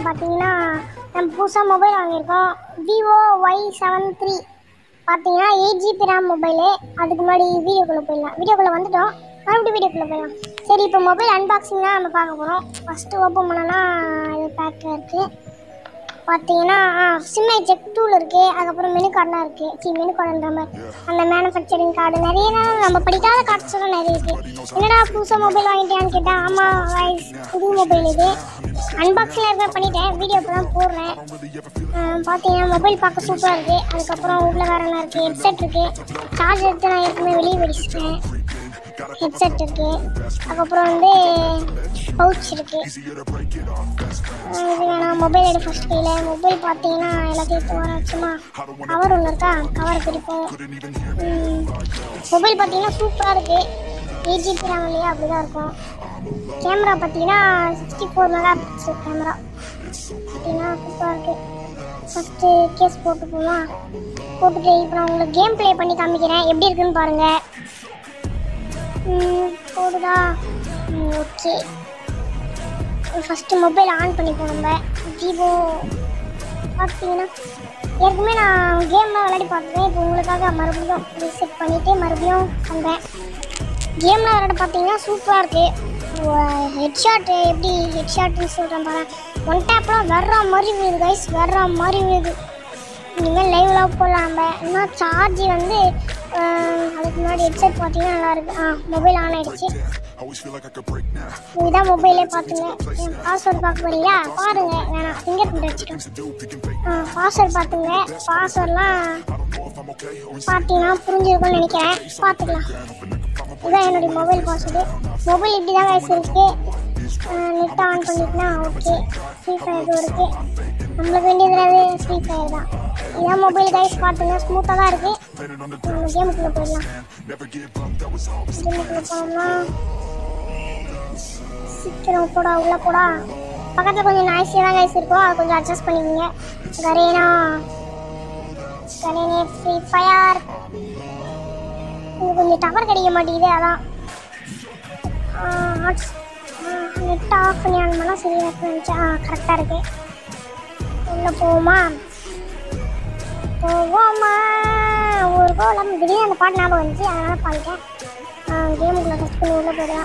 பார்த்தீங்கன்னா நம்ம புதுசாக மொபைல் வாங்கியிருக்கோம் விவோ ஒய் செவன் த்ரீ பார்த்தீங்கன்னா எயிட் ஜிபி ரேம் மொபைலு அதுக்கு முன்னாடி வீடியோக்குள்ளே போயிடலாம் வீடியோக்குள்ளே வந்துட்டோம் மறுபடியும் வீடியோக்குள்ளே போயிடலாம் சரி இப்போ மொபைல் அன்பாக்சிங் தான் நம்ம பார்க்க போகிறோம் ஃபஸ்ட்டு ஓப்பன் பண்ணனா இது பேக்கில் இருக்குது பார்த்தீங்கன்னா சிம்மை செக் டூல் இருக்குது அதுக்கப்புறம் மெனு கார்டெலாம் இருக்குது சி மெனு கார்டுன்ற மாதிரி அந்த மேனுஃபேக்சரிங் கார்டு நிறைய நாள் நம்ம படிக்காத கார்ட்ஸ் எல்லாம் நிறைய இருக்குது என்னடா புதுசாக மொபைல் வாங்கிட்டியான்னு கேட்டால் ஆமாம் வாய்ஸ் புது மொபைல் இது அன்பாக்சிங் ஏற்கனவே பண்ணிட்டேன் வீடியோ இப்போ தான் போடுறேன் ஆஹ் பார்த்தீங்கன்னா மொபைல் பார்க்க சூப்பராக இருக்குது அதுக்கப்புறம் உள்ள வேற என்ன இருக்குது ஹெட்செட் இருக்குது சார்ஜ் எடுத்து நான் ஏற்கனவே வெளியே வெடிச்சிட்டேன் ஹெட்செட் இருக்குது அதுக்கப்புறம் வந்து பவுச் இருக்குது இது வேணாம் மொபைல் எடு ஃபஸ்ட் கையில் மொபைல் பார்த்தீங்கன்னா எல்லாத்தையும் எடுத்து வர சும்மா கவர் ஒன்று இருக்கா கவர் பிடிப்போம் மொபைல் பார்த்தீங்கன்னா சூப்பராக இருக்குது எயிட் ஜிபி ரேம் இல்லையா அப்படி தான் இருக்கும் கேமரா பார்த்தீங்கன்னா sixty four mega pixel camera பார்த்தீங்கன்னா சூப்பராக இருக்குது ஃபஸ்ட்டு கேஸ் போட்டு போமா போட்டுட்டு இப்போ நான் உங்களுக்கு கேம் ப்ளே பண்ணி காமிக்கிறேன் எப்படி இருக்குன்னு பாருங்கள் ம், போடுதா ஓகே ஃபஸ்ட்டு மொபைல் ஆன் பண்ணிப்போம் நம்ம விவோ பார்த்தீங்கன்னா ஏற்கனவே நான் கேம்லாம் விளையாடி பார்த்துருவேன் இப்போ உங்களுக்காக மறுபடியும் ரீசெட் பண்ணிவிட்டு மறுபடியும் பண்ணுறேன் கேம்லாம் விளையாட பார்த்தீங்கன்னா சூப்பராக இருக்குது ஹெட்ஷாட்டு எப்படி ஹெட்ஷாட்டுன்னு சொல்கிறேன் பாரு ஒன் டேப்லாம் வர்ற மாதிரி விழுது கைஸ் வர்ற மாதிரி விழுது இனிமேல் லைவ்லாம் போடலாம் நம்ம இன்னும் சார்ஜ் வந்து அஹ், அதுக்கு முன்னாடி ஹெட்செட் பார்த்தீங்கன்னா நல்லா இருக்கு ஆ மொபைல் ஆன் ஆயிடுச்சு Always feel like I could break now. இதுதான் மொபைலே பார்த்துங்க என் பாஸ்வேர்டு பார்க்க போறீங்களா பாருங்க வேணாம் ஃபிங்கர் பிரிண்ட் வச்சுக்கோங்க To do, picking fake. Password பார்த்துங்க பாஸ்வேர்ட்லாம் I don't know if I'm okay or is பார்த்தீங்கன்னா புரிஞ்சிருக்கும்னு நினைக்கிறேன் பார்த்துக்கலாம் இதுதான் என்னுடைய மொபைல் பாஸ்வேர்டு மொபைல் இப்படி தான் வயசு இருக்கு நெட் ஆன் பண்ணிட்டுனா ஓகே ஃப்ரீ ஃபயர் இருக்கு நம்மளுக்கு வேண்டியது ஃப்ரீ ஃபயர் தான் இதான் மொபைல் கைஸ் பார்த்துங்க ஸ்மூத்தாக தான் இருக்கு planted on the நம்ம கேமுக்குள்ளே போயிடலாம் never give up. That was all. கேமுக்குள்ளே போனோம்னா சீக்கிரம் போடா உள்ள போடா பக்கத்தில் கொஞ்சம் நாய்ஸியாக தான் கைஸ் இருக்கும் அதை கொஞ்சம் அட்ஜஸ்ட் பண்ணிக்கோங்க கரேனா கரேனே ஃப்ரீ ஃபயர் இங்கே கொஞ்சம் டவர் கிடைக்க மாட்டேங்குது அதான் நெட் ஆஃப் பண்ணி ஆன் பண்ணால் சரியாக இருக்குன்னு நினச்சேன் ஆ கரெக்டாக இருக்கு உள்ளே போவோமா போவோமா ஒரு கோலம் திடீர்னு அந்த பாட்டு ஞாபகம் வந்துச்சு அதனால் பாடிட்டேன் கேமுக்குள்ளே டச் பண்ணி உள்ளே போயிடலாம்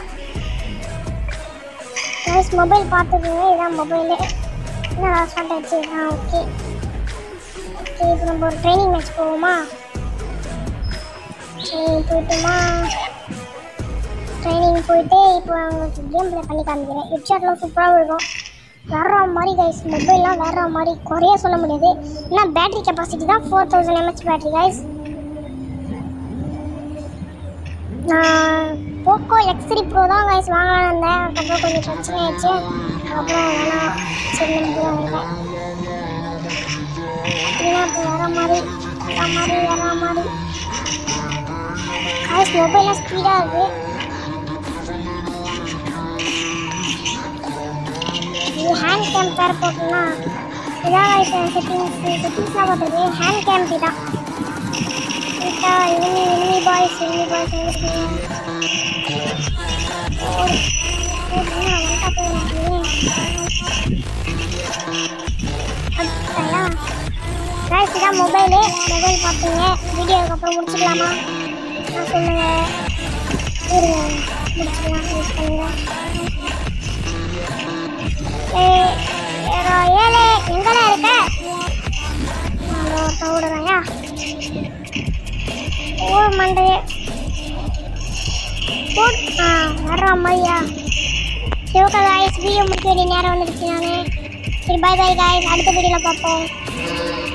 கைஸ் மொபைல் பார்த்துக்குங்க இதான் மொபைலு என்ன ஸ்டார்ட் ஆயிடுச்சு ஆ ஓகே ஓகே இப்போ நம்ம ஒரு ட்ரைனிங் மேட்ச் போவோமா ட்ரைனிங் போயிட்டுமா ட்ரைனிங் போயிட்டு இப்போ உங்களுக்கு கேம் ப்ளே பண்ணி காமிக்கிறேன் ஹெட்ஷாட்லாம் சூப்பராக இருக்கும் வேற மாதிரி கைஸ் மொபைல்லாம் வேற மாதிரி குறைய சொல்ல முடியாது ஏன்னா பேட்டரி கெப்பாசிட்டி தான் four thousand mAh battery guys நான் போக்கோ எக்ஸ் த்ரீ ப்ரோ தான் கைஸ் வாங்கலாம்னு இருந்தேன் அதுக்கப்புறம் கொஞ்சம் பிரச்சனை ஆயிடுச்சு அப்புறம் வேணாம் சரி நமக்கு தான் இருக்கேன் அப்படின்னா இப்போ வேற மாதிரி வேற மாதிரி வேற மாதிரி கைஸ் மொபைல்லாம் ஸ்பீடாக இருக்குது இது ஹேண்ட் கேம் பேர் போட்டோம்னா இதான் இப்போ செட்டிங்ஸ் செட்டிங்ஸ்லாம் பார்த்துருக்கு ஹேண்ட் கேம் தான் விட்டா enemy enemy boys enemy boys வந்துருக்கீங்க கைஸ் இதான் மொபைலு மொபைல் பார்த்தீங்க வீடியோக்கு அப்புறம் முடிச்சுக்கலாமா நான் சொல்லுங்க இருங்க முடிச்சுக்கலாம் யூஸ் பண்ணுங்க ஏய், ஏறா, ஏலே எங்கடா இருக்க நான் ஒருத்தன் விடுறேன்யா ஓ மண்டையே போட் ஆ வர்ற மாதிரியா சிவகா காய்ஸ் வீடியோ முடிக்க வேண்டிய நேரம் வந்துருச்சு நான் சரி பாய் பாய் காய்ஸ் அடுத்த வீடியோவில் பார்ப்போம்